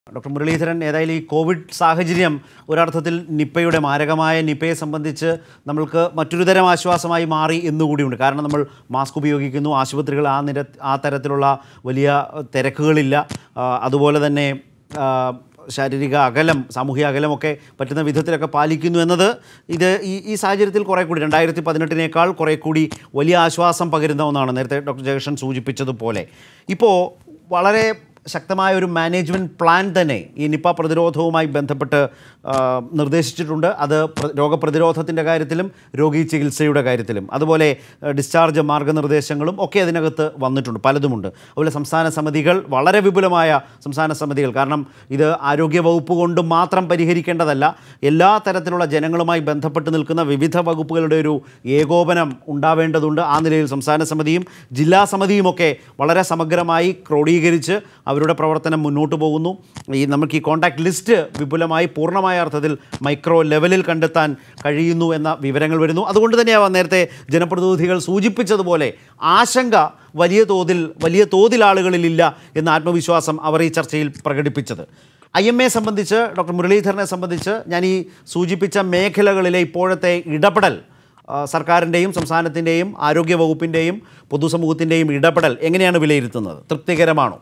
Doctor Muraleedharan ഏതായാലും ഈ Covid സാഹചര്യം ഒരർത്ഥത്തിൽ നിപ്പയുടെ മാരകമായ നിപ്പയെ സംബന്ധിച്ച് നമ്മൾക്ക് മറ്റൊരു തരം ആശ്വാസമായി മാറി എന്നുകൂടിയുണ്ട് കാരണം നമ്മൾ മാസ്ക് ഉപയോഗിക്കുന്നു ആശുപത്രികൾ ആ നിര ആ തരത്തിലുള്ള വലിയ തിരക്കുകളില്ല ആ, അതുപോലെ തന്നെ ആ, ശാരീരിക അകലം സാമൂഹിക അകലമൊക്കെ പറ്റുന്ന വിധത്തിലൊക്കെ പാലിക്കുന്നു എന്നത് ഇത് ഈ ഈ സാഹചര്യത്തിൽ കുറേ കൂടി രണ്ടായിരത്തി പതിനെട്ടിനേക്കാൾ കുറേ കൂടി വലിയ ആശ്വാസം പകരുന്ന ഒന്നാണ് നേരത്തെ ഡോക്ടർ ജയകൃഷ്ണൻ സൂചിപ്പിച്ചതുപോലെ ഇപ്പോൾ വളരെ ശക്തമായ ഒരു മാനേജ്മെൻറ്റ് പ്ലാൻ തന്നെ ഈ നിപ്പ പ്രതിരോധവുമായി ബന്ധപ്പെട്ട് ആ, നിർദ്ദേശിച്ചിട്ടുണ്ട് അത് പ്ര- രോഗപ്രതിരോധത്തിൻ്റെ കാര്യത്തിലും രോഗി ചികിത്സയുടെ കാര്യത്തിലും അതുപോലെ ആ, ഡിസ്ചാർജ് മാർഗനിർദ്ദേശങ്ങളും ഒക്കെ അതിനകത്ത് വന്നിട്ടുണ്ട് പലതുമുണ്ട് അതുപോലെ സംസ്ഥാന സമിതികൾ വളരെ വിപുലമായ സംസ്ഥാന സമിതികൾ കാരണം ഇത് ആരോഗ്യ വകുപ്പ് കൊണ്ട് മാത്രം പരിഹരിക്കേണ്ടതല്ല എല്ലാ തരത്തിലുള്ള ജനങ്ങളുമായി ബന്ധപ്പെട്ട് നിൽക്കുന്ന വിവിധ വകുപ്പുകളുടെ ഒരു ഏകോപനം ഉണ്ടാവേണ്ടതുണ്ട് ആ നിലയിൽ സംസ്ഥാന സമിതിയും ജില്ലാ സമിതിയുമൊക്കെ വളരെ സമഗ്രമായി ക്രോഡീകരിച്ച് അവരുടെ പ്രവർത്തനം മുന്നോട്ട് പോകുന്നു ഈ നമുക്ക് ഈ കോൺടാക്ട് ലിസ്റ്റ് വിപുലമായി പൂർണ്ണമായ അർത്ഥത്തിൽ മൈക്രോ ലെവലിൽ കണ്ടെത്താൻ കഴിയുന്നു എന്ന വിവരങ്ങൾ വരുന്നു അതുകൊണ്ട് തന്നെയാവാം നേരത്തെ ജനപ്രതിനിധികൾ സൂചിപ്പിച്ചതുപോലെ ആശങ്ക വലിയ തോതിൽ വലിയ തോതിൽ ആളുകളിലില്ല എന്ന ആത്മവിശ്വാസം അവർ ഈ ചർച്ചയിൽ പ്രകടിപ്പിച്ചത് ഐ എം എ സംബന്ധിച്ച് ഡോക്ടർ മുരളീധരനെ സംബന്ധിച്ച് ഞാൻ ഈ സൂചിപ്പിച്ച മേഖലകളിലെ ഇപ്പോഴത്തെ ഇടപെടൽ ആ, സർക്കാരിൻ്റെയും സംസ്ഥാനത്തിൻ്റെയും ആരോഗ്യ വകുപ്പിൻ്റെയും പൊതുസമൂഹത്തിൻ്റെയും ഇടപെടൽ എങ്ങനെയാണ് വിലയിരുത്തുന്നത് തൃപ്തികരമാണോ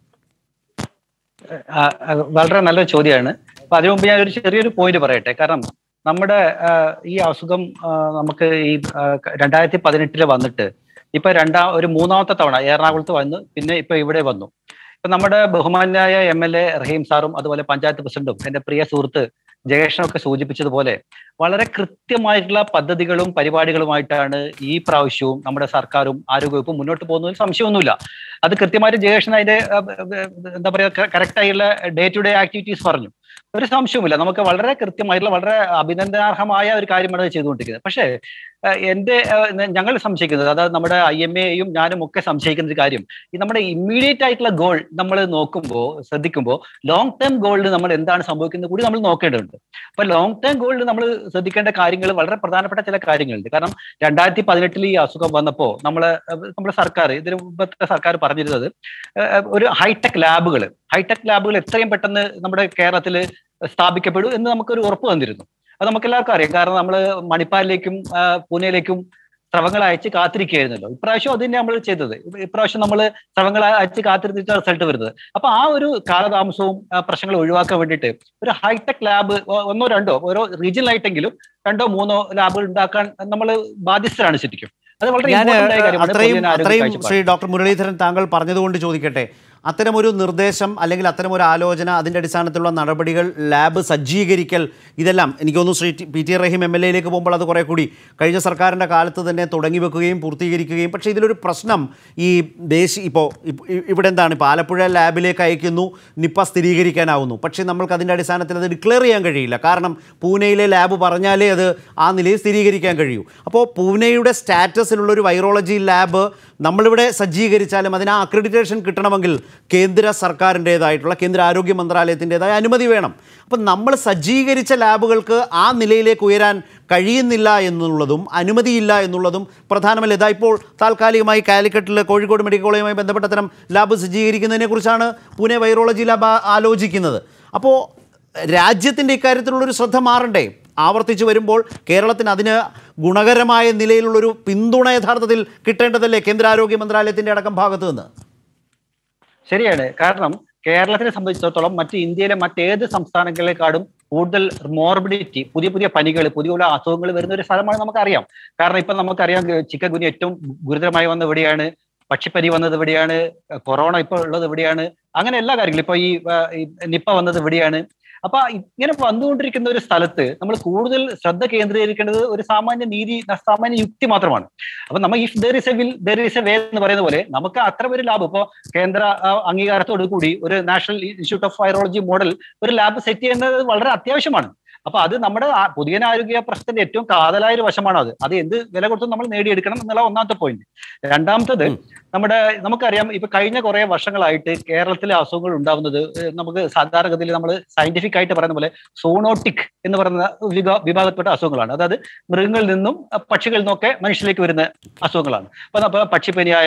ആ, ആ, വളരെ നല്ലൊരു ചോദ്യമാണ് അപ്പൊ അതിനു മുമ്പ് ഞാൻ ഒരു ചെറിയൊരു പോയിന്റ് പറയട്ടെ കാരണം നമ്മുടെ ആ, ഈ അസുഖം ആ, നമുക്ക് ഈ രണ്ടായിരത്തി പതിനെട്ടില് വന്നിട്ട് ഇപ്പൊ രണ്ടാം ഒരു മൂന്നാമത്തെ തവണ എറണാകുളത്ത് വന്നു പിന്നെ ഇപ്പൊ ഇവിടെ വന്നു ഇപ്പൊ നമ്മുടെ ബഹുമാന്യായ എം എൽ എ റഹീം സാറും അതുപോലെ പഞ്ചായത്ത് പ്രസിഡന്റും എന്റെ പ്രിയ സുഹൃത്ത് ജയേഷനൊക്കെ സൂചിപ്പിച്ചതുപോലെ വളരെ കൃത്യമായിട്ടുള്ള പദ്ധതികളും പരിപാടികളുമായിട്ടാണ് ഈ പ്രാവശ്യവും നമ്മുടെ സർക്കാരും ആരോഗ്യവകുപ്പും മുന്നോട്ട് പോകുന്നതിൽ സംശയമൊന്നുമില്ല അത് കൃത്യമായിട്ട് ജയേഷൻ അതിന്റെ ആ, ആ, എന്താ പറയുക കറക്റ്റ് ആയിട്ടുള്ള ഡേ ടു ഡേ ആക്ടിവിറ്റീസ് പറഞ്ഞു ഒരു സംശയവുമില്ല നമുക്ക് വളരെ കൃത്യമായിട്ടുള്ള വളരെ അഭിനന്ദനാർഹമായ ഒരു കാര്യമാണ് അത് ചെയ്തുകൊണ്ടിരിക്കുന്നത് പക്ഷേ ആ, എന്റെ ആ, ഞങ്ങൾ സംശയിക്കുന്നത് അതായത് നമ്മുടെ ഐ എം എയും ഞാനും ഒക്കെ സംശയിക്കുന്ന ഒരു കാര്യം ഈ നമ്മുടെ ഇമ്മീഡിയറ്റ് ആയിട്ടുള്ള ഗോൾ നമ്മൾ നോക്കുമ്പോൾ ശ്രദ്ധിക്കുമ്പോൾ ലോങ് ടേം ഗോളിൽ നമ്മൾ എന്താണ് സംഭവിക്കുന്നത് കൂടി നമ്മൾ നോക്കേണ്ടതുണ്ട് അപ്പൊ ലോങ് ടേം ഗോളിൽ നമ്മൾ ശ്രദ്ധിക്കേണ്ട കാര്യങ്ങൾ വളരെ പ്രധാനപ്പെട്ട ചില കാര്യങ്ങളുണ്ട് കാരണം രണ്ടായിരത്തി പതിനെട്ടിൽ ഈ അസുഖം വന്നപ്പോൾ നമ്മള് നമ്മുടെ സർക്കാർ ഇതിന് മുമ്പത്തെ സർക്കാർ പറഞ്ഞിരുന്നത് ഏഹ് ഒരു ഹൈടെക് ലാബുകൾ ഹൈടെക് ലാബുകൾ എത്രയും പെട്ടെന്ന് നമ്മുടെ കേരളത്തിൽ സ്ഥാപിക്കപ്പെടും എന്ന് നമുക്കൊരു ഉറപ്പ് തന്നിരുന്നു അത് നമുക്ക് എല്ലാവർക്കും അറിയാം കാരണം നമ്മൾ മണിപ്പാലിലേക്കും ആ, പൂനെയിലേക്കും സ്രവങ്ങൾ അയച്ച് കാത്തിരിക്കുകയായിരുന്നല്ലോ ഇപ്രാവശ്യം അത് തന്നെ നമ്മൾ ചെയ്തത് ഇപ്പ- ഇപ്രാവശ്യം നമ്മൾ സ്രവങ്ങൾ അയച്ച് കാത്തിരുന്നിട്ട് റിസൾട്ട് വരുന്നത് അപ്പൊ ആ ഒരു കാലതാമസവും ആ, പ്രശ്നങ്ങൾ ഒഴിവാക്കാൻ വേണ്ടിയിട്ട് ഒരു ഹൈടെക് ലാബ് ഒന്നോ രണ്ടോ ഓരോ റീജിയണൽ ആയിട്ടെങ്കിലും രണ്ടോ മൂന്നോ ലാബുകൾ ഉണ്ടാക്കാൻ നമ്മൾ ബാധ്യസ്ഥരാണ് ശരിക്കും അത് വളരെ ഞാൻ important ആയ കാര്യമാണ് അത്രയും പൊതുജനാരോഗ്യ അത്രയും കാഴ്ചപ്പാട്. ശ്രീ ഡോക്ടർ മുരളീധരൻ താങ്കൾ പറഞ്ഞതുകൊണ്ട് ചോദിക്കട്ടെ അത്തരമൊരു നിർദ്ദേശം അല്ലെങ്കിൽ അത്തരമൊരു ആലോചന അതിൻ്റെ അടിസ്ഥാനത്തിലുള്ള നടപടികൾ ലാബ് സജ്ജീകരിക്കൽ ഇതെല്ലാം എനിക്ക് തോന്നുന്നു Shri T- P T Rahim M L എയിലേക്ക് പോകുമ്പോൾ അത് കുറേ കൂടി കഴിഞ്ഞ സർക്കാരിൻ്റെ കാലത്ത് തന്നെ തുടങ്ങി വെക്കുകയും പൂർത്തീകരിക്കുകയും പക്ഷേ ഇതിലൊരു പ്രശ്നം ഈ ദേശീയ ഇപ്പോൾ ഇവിടെ എന്താണ് ഇപ്പോൾ ആലപ്പുഴ ലാബിലേക്ക് അയക്കുന്നു നിപ്പ സ്ഥിരീകരിക്കാനാവുന്നു പക്ഷേ നമ്മൾക്ക് അതിൻ്റെ അടിസ്ഥാനത്തിൽ അത് ഡിക്ലെയർ ചെയ്യാൻ കഴിയില്ല കാരണം പൂനെയിലെ ലാബ് പറഞ്ഞാലേ അത് ആ നിലയിൽ സ്ഥിരീകരിക്കാൻ കഴിയൂ അപ്പോൾ പൂനെയുടെ സ്റ്റാറ്റസിലുള്ള ഒരു വൈറോളജി ലാബ് നമ്മളിവിടെ സജ്ജീകരിച്ചാലും അതിന് ആ അക്രഡിറ്റേഷൻ കിട്ടണമെങ്കിൽ കേന്ദ്ര സർക്കാരിൻ്റേതായിട്ടുള്ള കേന്ദ്ര ആരോഗ്യ മന്ത്രാലയത്തിൻ്റെതായ അനുമതി വേണം അപ്പം നമ്മൾ സജ്ജീകരിച്ച ലാബുകൾക്ക് ആ നിലയിലേക്ക് ഉയരാൻ കഴിയുന്നില്ല എന്നുള്ളതും അനുമതിയില്ല എന്നുള്ളതും പ്രധാനമല്ല ഇതാ ഇപ്പോൾ താൽക്കാലികമായി കാലിക്കറ്റിൽ കോഴിക്കോട് മെഡിക്കൽ കോളേജുമായി ബന്ധപ്പെട്ട തരം ലാബ് സജ്ജീകരിക്കുന്നതിനെക്കുറിച്ചാണ് പൂനെ വൈറോളജി ലാബ് ആ- ആലോചിക്കുന്നത് അപ്പോൾ രാജ്യത്തിൻ്റെ ഇക്കാര്യത്തിലുള്ളൊരു ശ്രദ്ധ മാറണ്ടേ ആവർത്തിച്ച് വരുമ്പോൾ കേരളത്തിന് അതിന് ഗുണകരമായ നിലയിലുള്ളൊരു പിന്തുണ യഥാർത്ഥത്തിൽ കിട്ടേണ്ടതല്ലേ കേന്ദ്ര ആരോഗ്യ മന്ത്രാലയത്തിൻ്റെ അടക്കം ഭാഗത്ത് നിന്ന് ശരിയാണ് കാരണം കേരളത്തിനെ സംബന്ധിച്ചിടത്തോളം മറ്റ് ഇന്ത്യയിലെ മറ്റേത് സംസ്ഥാനങ്ങളെക്കാളും കൂടുതൽ മോർബിഡിറ്റി പുതിയ പുതിയ പനികൾ പുതിയ പുതിയ അസുഖങ്ങൾ വരുന്ന ഒരു സ്ഥലമാണ് നമുക്കറിയാം കാരണം ഇപ്പൊ നമുക്കറിയാം ചിക്കൻ ഗുനി ഏറ്റവും ഗുരുതരമായി വന്നത് എവിടെയാണ് പക്ഷിപ്പനി വന്നത് എവിടെയാണ് കൊറോണ ഇപ്പോൾ ഉള്ളത് എവിടെയാണ് അങ്ങനെ എല്ലാ കാര്യങ്ങളും ഇപ്പൊ ഈ ആ, ഈ നിപ്പ വന്നത് എവിടെയാണ് അപ്പൊ ഇങ്ങനെ വന്നുകൊണ്ടിരിക്കുന്ന ഒരു സ്ഥലത്ത് നമ്മൾ കൂടുതൽ ശ്രദ്ധ കേന്ദ്രീകരിക്കേണ്ടത് ഒരു സാമാന്യ നീതി സാമാന്യ യുക്തി മാത്രമാണ് അപ്പൊ നമ്മൾ if there is a will there is a way എന്ന് പറയുന്ന പോലെ നമുക്ക് അത്ര ഒരു ലാബ് ഇപ്പോ കേന്ദ്ര ആ, അംഗീകാരത്തോടു കൂടി ഒരു national institute of virology model ഒരു ലാബ് സെറ്റ് ചെയ്യുന്നത് വളരെ അത്യാവശ്യമാണ് അപ്പൊ അത് നമ്മുടെ ആ പൊതുജനാരോഗ്യ പ്രശ്നത്തിന്റെ ഏറ്റവും കാതലായ ഒരു വശമാണ് അത് അത് എന്ത് വില കൊടുത്തും നമ്മൾ നേടിയെടുക്കണം എന്നുള്ള ഒന്നാമത്തെ പോയിന്റ് രണ്ടാമത്തത് നമ്മുടെ നമുക്കറിയാം ഇപ്പൊ കഴിഞ്ഞ കുറെ വർഷങ്ങളായിട്ട് കേരളത്തിലെ അസുഖങ്ങൾ ഉണ്ടാവുന്നത് ഏഹ് നമുക്ക് സാധാരണഗതിയിൽ നമ്മൾ സയന്റിഫിക് ആയിട്ട് പറയുന്ന പോലെ സോണോട്ടിക് എന്ന് പറയുന്ന വിഭാ- വിഭാഗത്തിൽപ്പെട്ട അസുഖങ്ങളാണ് അതായത് മൃഗങ്ങളിൽ നിന്നും അഹ് പക്ഷികളിൽ നിന്നൊക്കെ മനുഷ്യരിലേക്ക് വരുന്ന അസുഖങ്ങളാണ് അപ്പൊ നമ്മ പക്ഷിപ്പനി ആയാലും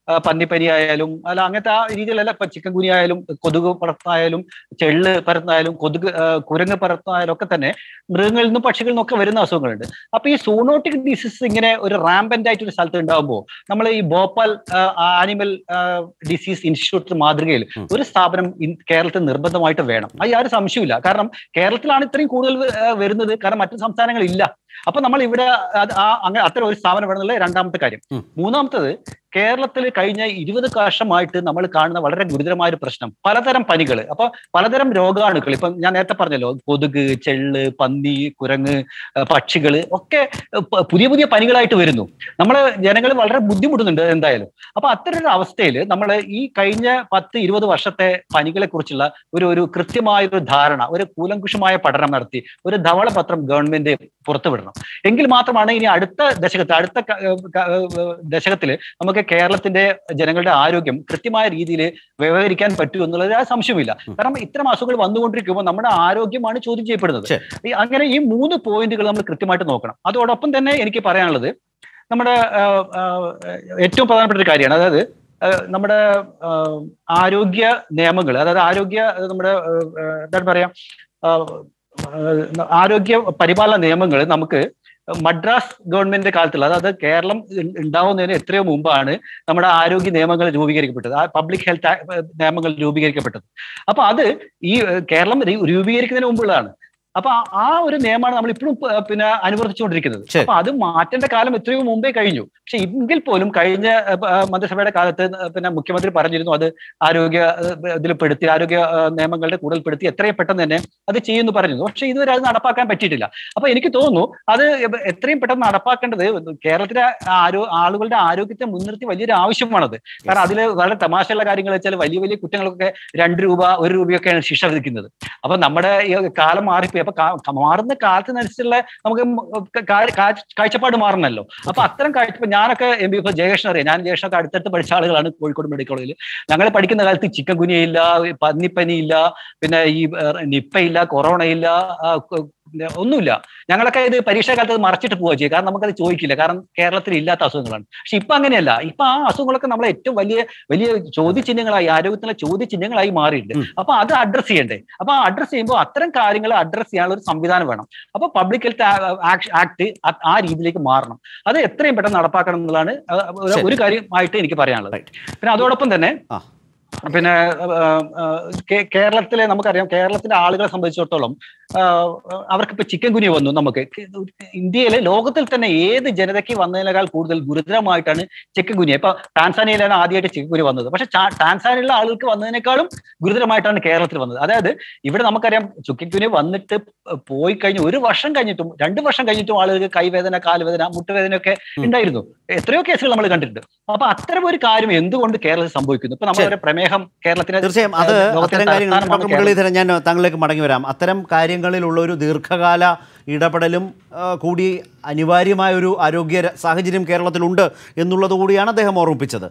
ആ, പന്നിപ്പനി ആയാലും അല്ല അങ്ങനത്തെ ആ രീതിയിലല്ല ഇപ്പൊ ചിക്കൻ കുനി ആയാലും കൊതുക് പരത്തായാലും ചെള്ള് പരത്തായാലും കൊതുക് ആ, കുരങ്ങ് പരത്തായാലും ഒക്കെ തന്നെ മൃഗങ്ങളിൽ നിന്നും പക്ഷികളിൽ നിന്നൊക്കെ വരുന്ന അസുഖങ്ങളുണ്ട് അപ്പൊ ഈ സൂണോട്ടിക് ഡിസീസ് ഇങ്ങനെ ഒരു റാമ്പന്റ് ആയിട്ട് ഒരു സ്ഥലത്ത് ഉണ്ടാകുമ്പോൾ നമ്മൾ ഈ ഭോപ്പാൽ ആനിമൽ ഡിസീസ് ഇൻസ്റ്റിറ്റ്യൂട്ട് മാതൃകയിൽ ഉം. ഒരു സ്ഥാപനം ഇൻ- കേരളത്തിൽ നിർബന്ധമായിട്ട് വേണം അത് യാതൊരു സംശയമില്ല കാരണം കേരളത്തിലാണ് ഇത്രയും കൂടുതൽ ആ, വരുന്നത് കാരണം മറ്റു സംസ്ഥാനങ്ങളില്ല അപ്പൊ നമ്മൾ ഇവിടെ അത് ആ അങ്ങനെ അത്തരം ഒരു സ്ഥാപനം വേണമെന്നുള്ള രണ്ടാമത്തെ കാര്യം ഉം. മൂന്നാമത്തത് കേരളത്തിൽ കഴിഞ്ഞ ഇരുപത് വർഷമായിട്ട് നമ്മൾ കാണുന്ന വളരെ ഗുരുതരമായ ഒരു പ്രശ്നം പലതരം പനികൾ അപ്പൊ പലതരം രോഗാണുക്കൾ ഇപ്പൊ ഞാൻ നേരത്തെ പറഞ്ഞല്ലോ കൊതുക് ചെള്ള് പന്നി കുരങ്ങ് പക്ഷികൾ ഒക്കെ പ- പുതിയ പുതിയ പനികളായിട്ട് വരുന്നു നമ്മള് ജനങ്ങൾ വളരെ ബുദ്ധിമുട്ടുന്നുണ്ട് എന്തായാലും അപ്പൊ അത്തരം ഒരു അവസ്ഥയിൽ നമ്മൾ ഈ കഴിഞ്ഞ പത്ത് ഇരുപത് വർഷത്തെ പനികളെ കുറിച്ചുള്ള ഒരു ഒരു കൃത്യമായ ഒരു ധാരണ ഒരു കൂലങ്കുഷമായ പഠനം നടത്തി ഒരു ധവളപത്രം ഗവൺമെന്റ് പുറത്തുവിടണം എങ്കിൽ മാത്രമാണ് ഇനി അടുത്ത ദശകത്തിൽ അടുത്ത ക- ക- ദശകത്തിൽ നമുക്ക് കേരളത്തിന്റെ ജനങ്ങളുടെ ആരോഗ്യം കൃത്യമായ രീതിയിൽ വ്യവഹരിക്കാൻ പറ്റൂ എന്നുള്ളത് ആ സംശയമില്ല കാരണം ഇത്തരം അസുഖങ്ങൾ വന്നുകൊണ്ടിരിക്കുമ്പോൾ നമ്മുടെ ആരോഗ്യമാണ് ചോദ്യം ചെയ്യപ്പെടുന്നത് ശരി. ഈ അങ്ങനെ ഈ മൂന്ന് പോയിന്റുകൾ നമ്മൾ കൃത്യമായിട്ട് നോക്കണം അതോടൊപ്പം തന്നെ എനിക്ക് പറയാനുള്ളത് നമ്മുടെ ആ, ആ, ഏറ്റവും പ്രധാനപ്പെട്ട ഒരു കാര്യമാണ് അതായത് ആ, നമ്മുടെ ആ, ആരോഗ്യ നിയമങ്ങൾ അതായത് ആരോഗ്യ അത് നമ്മുടെ ആ, ആ, എന്താണ് പറയാ ആ, ആ, ആരോഗ്യ പരിപാലന നിയമങ്ങൾ നമുക്ക് മദ്രാസ് ഗവൺമെന്റിന്റെ കാലത്തുള്ള അതായത് കേരളം ഉ- ഉണ്ടാവുന്നതിന് എത്രയോ മുമ്പാണ് നമ്മുടെ ആരോഗ്യ നിയമങ്ങൾ രൂപീകരിക്കപ്പെട്ടത് ആ പബ്ലിക് ഹെൽത്ത് നിയമങ്ങൾ രൂപീകരിക്കപ്പെട്ടത് അപ്പൊ അത് ഈ ഏഹ്, കേരളം രൂ- രൂപീകരിക്കുന്നതിന് മുമ്പുള്ളതാണ് അപ്പൊ ആ- ആ ഒരു നിയമമാണ് നമ്മൾ ഇപ്പോഴും പ- പിന്നെ അനുവർത്തിച്ചുകൊണ്ടിരിക്കുന്നത് ശരി. അപ്പൊ അത് മാറ്റേണ്ട കാലം എത്രയോ മുമ്പേ കഴിഞ്ഞു പക്ഷെ എങ്കിൽ പോലും കഴിഞ്ഞ ഏഹ്, പ- ഏഹ്, മന്ത്രിസഭയുടെ കാലത്ത് പിന്നെ മുഖ്യമന്ത്രി പറഞ്ഞിരുന്നു അത് ആരോഗ്യ ഏഹ്, ഇതിൽ പെടുത്തി ആരോഗ്യ ഏഹ്, നിയമങ്ങളുടെ കൂടുതൽ പെടുത്തി എത്രയും പെട്ടെന്ന് തന്നെ അത് ചെയ്യുന്നു പറഞ്ഞിരുന്നു പക്ഷെ ഇതുവരെ അത് നടപ്പാക്കാൻ പറ്റിയിട്ടില്ല അപ്പൊ എനിക്ക് തോന്നുന്നു അത് എത്രയും പെട്ടെന്ന് നടപ്പാക്കേണ്ടത് കേരളത്തിലെ ആരോ ആളുകളുടെ ആരോഗ്യത്തെ മുൻനിർത്തി വലിയൊരു ആവശ്യമാണത് കാരണം അതിൽ വളരെ തമാശയുള്ള കാര്യങ്ങൾ വെച്ചാൽ വലിയ വലിയ കുറ്റങ്ങൾക്കൊക്കെ രണ്ട് രൂപ ഒരു രൂപയൊക്കെയാണ് ശിക്ഷ വിധിക്കുന്നത് അപ്പൊ നമ്മുടെ ഈ കാലം മാറിപ്പോയി അപ്പൊ കാ- ക- മാറുന്ന കാലത്തിനനുസരിച്ചുള്ള നമുക്ക് ക- കാ- കാ- കാഴ്ചപ്പാട് മാറണമല്ലോ അപ്പൊ അത്തരം കാഴ്ച ഞാനൊക്കെ എം ബി ഇപ്പൊ ജയകൃഷ്ണൻ അറിയാം ഞാൻ ജയകൃഷ്ണനൊക്കെ അടുത്തടുത്ത് പഠിച്ച ആളുകളാണ് കോഴിക്കോട് മെഡിക്കൽ കോളേജിൽ ഞങ്ങൾ പഠിക്കുന്ന കാലത്ത് ചിക്കൻ കുനിയില്ല പന്നിപ്പനി ഇല്ല പിന്നെ ഈ നിപ്പ ഇല്ല കൊറോണ ഇല്ല ആ, ക- പിന്നെ ഒന്നുമില്ല ഞങ്ങളൊക്കെ ഇത് പരീക്ഷാ കാലത്ത് അത് മറച്ചിട്ട് പോവുക ചെയ്യുക കാരണം നമുക്കത് ചോദിക്കില്ല കാരണം കേരളത്തിൽ ഇല്ലാത്ത അസുഖങ്ങളാണ് പക്ഷെ ഇപ്പൊ അങ്ങനെയല്ല ഇപ്പൊ ആ അസുഖങ്ങളൊക്കെ നമ്മളെ ഏറ്റവും വലിയ വലിയ ചോദ്യചിഹ്നങ്ങളായി ആരോഗ്യത്തിലെ ചോദ്യചിഹ്നങ്ങളായി മാറിയിട്ടുണ്ട് ഉം. അപ്പൊ അത് അഡ്രസ് ചെയ്യണ്ടേ അപ്പൊ അഡ്രസ് ചെയ്യുമ്പോൾ അത്തരം കാര്യങ്ങൾ അഡ്രസ് ചെയ്യാനുള്ള ഒരു സംവിധാനം വേണം അപ്പൊ പബ്ലിക് ഹെൽത്ത് ആക്ട് ആ രീതിയിലേക്ക് മാറണം അത് എത്രയും പെട്ടെന്ന് നടപ്പാക്കണം എന്നുള്ളതാണ് ആ, ഒരു- ശരി. ഒരു കാര്യമായിട്ട് എനിക്ക് പറയാനുള്ളത് Right. പിന്നെ അതോടൊപ്പം തന്നെ ആ. പിന്നെ ആ, ആ, കേ- കേരളത്തിലെ നമുക്കറിയാം കേരളത്തിലെ ആളുകളെ സംബന്ധിച്ചിടത്തോളം ആ, അവർക്ക് ഇപ്പൊ ചിക്കൻ കുനിയ വന്നു നമുക്ക് ഇന്ത്യയിലെ ലോകത്തിൽ തന്നെ ഏത് ജനതയ്ക്ക് വന്നതിനേക്കാൾ കൂടുതൽ ഗുരുതരമായിട്ടാണ് ചിക്കൻ കുനിയ ഇപ്പൊ ടാൻസാനിയയിലാണ് ആദ്യമായിട്ട് ചിക്കൻ കുനിയ വന്നത് പക്ഷെ ടാ- ടാൻസാനിയയിലെ ആളുകൾക്ക് വന്നതിനേക്കാളും ഗുരുതരമായിട്ടാണ് കേരളത്തിൽ വന്നത് അതായത് ഇവിടെ നമുക്കറിയാം ചിക്കൻ കുനിയ വന്നിട്ട് പോയി കഴിഞ്ഞ് ഒരു വർഷം കഴിഞ്ഞിട്ടും രണ്ട് വർഷം കഴിഞ്ഞിട്ടും ആളുകൾക്ക് കൈവേദന കാലുവേദന മുട്ടുവേദന ഒക്കെ ഉം. ഉണ്ടായിരുന്നു എത്രയോ കേസുകൾ നമ്മൾ കണ്ടിട്ടുണ്ട് അപ്പൊ അത്തരം ഒരു കാര്യം എന്തുകൊണ്ട് കേരളത്തിൽ സംഭവിക്കുന്നു ഇപ്പൊ നമ്മുടെ പ്രമേഹം കേരളത്തിന് തീർച്ചയായും അത് ലോകത്തിലെ അത്തരം കാര്യങ്ങൾ തലസ്ഥാനമാണ് ഡോക്ടർ മുരളീധരൻ ഞാൻ താങ്കളിലേക്ക് മടങ്ങി വരാം അത്തരം കാര്യങ്ങളിലുള്ള ഒരു ദീർഘകാല ഇടപെടലും ആ, കൂടി അനിവാര്യമായ ഒരു ആരോഗ്യ ര- സാഹചര്യം കേരളത്തിലുണ്ട് എന്നുള്ളത് കൂടിയാണ് അദ്ദേഹം ഓർമ്മിപ്പിച്ചത്